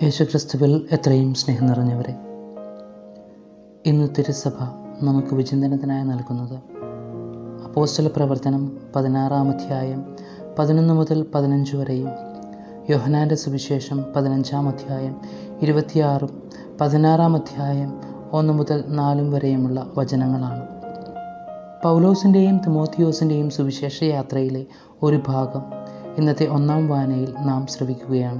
യേശുക്രിസ്തുവിൽ എത്രയും സ്നേഹം നിറഞ്ഞവരെ ഇന്ന് തിരുസഭ നമുക്ക് വിചിന്തനത്തിനായി നൽകുന്നത് അപ്പോസ്റ്റല പ്രവർത്തനം പതിനാറാം അധ്യായം പതിനൊന്ന് മുതൽ പതിനഞ്ച് വരെയും യോഹനാൻ്റെ സുവിശേഷം പതിനഞ്ചാം അധ്യായം ഇരുപത്തിയാറും പതിനാറാം അധ്യായം ഒന്ന് മുതൽ നാലും വരെയുമുള്ള വചനങ്ങളാണ് പൗലോസിൻ്റെയും തിമോത്തിയോസിൻ്റെയും സുവിശേഷ യാത്രയിലെ ഒരു ഭാഗം ഇന്നത്തെ ഒന്നാം വായനയിൽ നാം ശ്രവിക്കുകയാണ്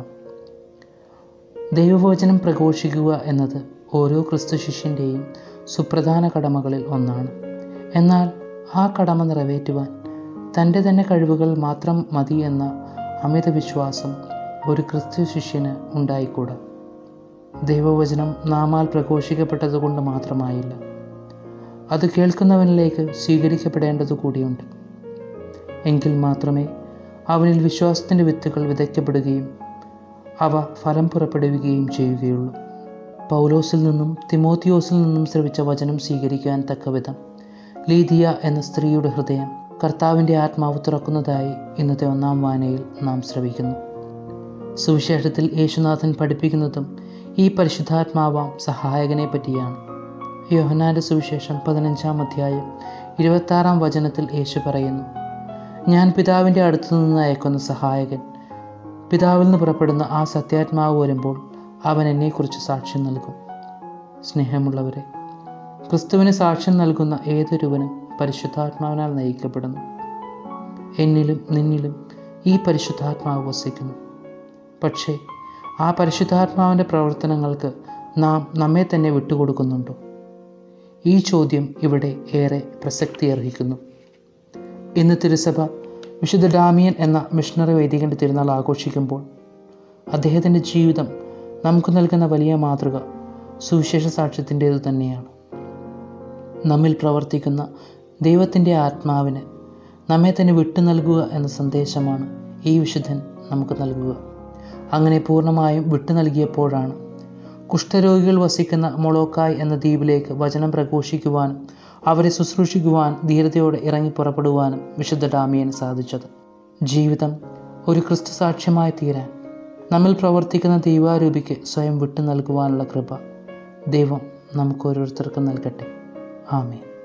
ദൈവവചനം പ്രഘോഷിക്കുക എന്നത് ഓരോ ക്രിസ്തു ശിഷ്യൻ്റെയും സുപ്രധാന കടമകളിൽ ഒന്നാണ് എന്നാൽ ആ കടമ നിറവേറ്റുവാൻ തൻ്റെ തന്നെ കഴിവുകൾ മാത്രം മതി എന്ന അമിത വിശ്വാസം ഒരു ക്രിസ്തു ശിഷ്യന് ഉണ്ടായിക്കൂടാ ദൈവവചനം നാമാൽ പ്രഘോഷിക്കപ്പെട്ടതുകൊണ്ട് മാത്രമായില്ല അത് കേൾക്കുന്നവനിലേക്ക് സ്വീകരിക്കപ്പെടേണ്ടത് കൂടിയുണ്ട് എങ്കിൽ മാത്രമേ അവനിൽ വിശ്വാസത്തിൻ്റെ വിത്തുകൾ വിതയ്ക്കപ്പെടുകയും അവ ഫലം പുറപ്പെടുവിക്കുകയും ചെയ്യുകയുള്ളൂ പൗലോസിൽ നിന്നും തിമോത്തിയോസിൽ നിന്നും ശ്രവിച്ച വചനം സ്വീകരിക്കാൻ തക്കവിധം ലീദിയ എന്ന സ്ത്രീയുടെ ഹൃദയം കർത്താവിൻ്റെ ആത്മാവ് തുറക്കുന്നതായി ഇന്നത്തെ ഒന്നാം വായനയിൽ നാം ശ്രവിക്കുന്നു സുവിശേഷത്തിൽ യേശുനാഥൻ പഠിപ്പിക്കുന്നതും ഈ പരിശുദ്ധാത്മാവാം സഹായകനെ പറ്റിയാണ് യോഹനാന്റെ സുവിശേഷം പതിനഞ്ചാം അധ്യായം ഇരുപത്താറാം വചനത്തിൽ യേശു പറയുന്നു ഞാൻ പിതാവിൻ്റെ അടുത്തു നിന്ന് അയക്കുന്ന സഹായകൻ പിതാവിൽ നിന്ന് പുറപ്പെടുന്ന ആ സത്യാത്മാവ് വരുമ്പോൾ അവൻ എന്നെക്കുറിച്ച് സാക്ഷ്യം നൽകും സ്നേഹമുള്ളവരെ ക്രിസ്തുവിന് സാക്ഷ്യം നൽകുന്ന ഏതൊരുവനും പരിശുദ്ധാത്മാവിനാൽ നയിക്കപ്പെടുന്നു എന്നിലും നിന്നിലും ഈ പരിശുദ്ധാത്മാവ് വസിക്കുന്നു പക്ഷേ ആ പരിശുദ്ധാത്മാവിൻ്റെ പ്രവർത്തനങ്ങൾക്ക് നാം നമ്മെ തന്നെ വിട്ടുകൊടുക്കുന്നുണ്ടോ ഈ ചോദ്യം ഇവിടെ ഏറെ പ്രസക്തി അർഹിക്കുന്നു ഇന്ന് തിരുസഭ വിശുദ്ധ ഡാമിയൻ എന്ന മിഷണറി വൈദികൻ്റെ തിരുനാൾ ആഘോഷിക്കുമ്പോൾ അദ്ദേഹത്തിൻ്റെ ജീവിതം നമുക്ക് നൽകുന്ന വലിയ മാതൃക സുവിശേഷ സാക്ഷ്യത്തിൻ്റേതു തന്നെയാണ് നമ്മിൽ പ്രവർത്തിക്കുന്ന ദൈവത്തിൻ്റെ ആത്മാവിന് നമ്മെ തന്നെ വിട്ടു നൽകുക എന്ന സന്ദേശമാണ് ഈ വിശുദ്ധൻ നമുക്ക് നൽകുക അങ്ങനെ പൂർണ്ണമായും വിട്ടു നൽകിയപ്പോഴാണ് കുഷ്ഠരോഗികൾ വസിക്കുന്ന മൊളോക്കായ് എന്ന ദ്വീപിലേക്ക് വചനം പ്രഘോഷിക്കുവാനും അവരെ ശുശ്രൂഷിക്കുവാൻ ധീരതയോടെ ഇറങ്ങി പുറപ്പെടുവാനും വിശുദ്ധ ഡാമിയന് സാധിച്ചത് ജീവിതം ഒരു ക്രിസ്തു സാക്ഷ്യമായി തീരാൻ നമ്മിൽ പ്രവർത്തിക്കുന്ന ദൈവാരൂപിക്ക് സ്വയം വിട്ടു നൽകുവാനുള്ള കൃപ ദൈവം നമുക്ക് ഓരോരുത്തർക്കും നൽകട്ടെ ആമേൻ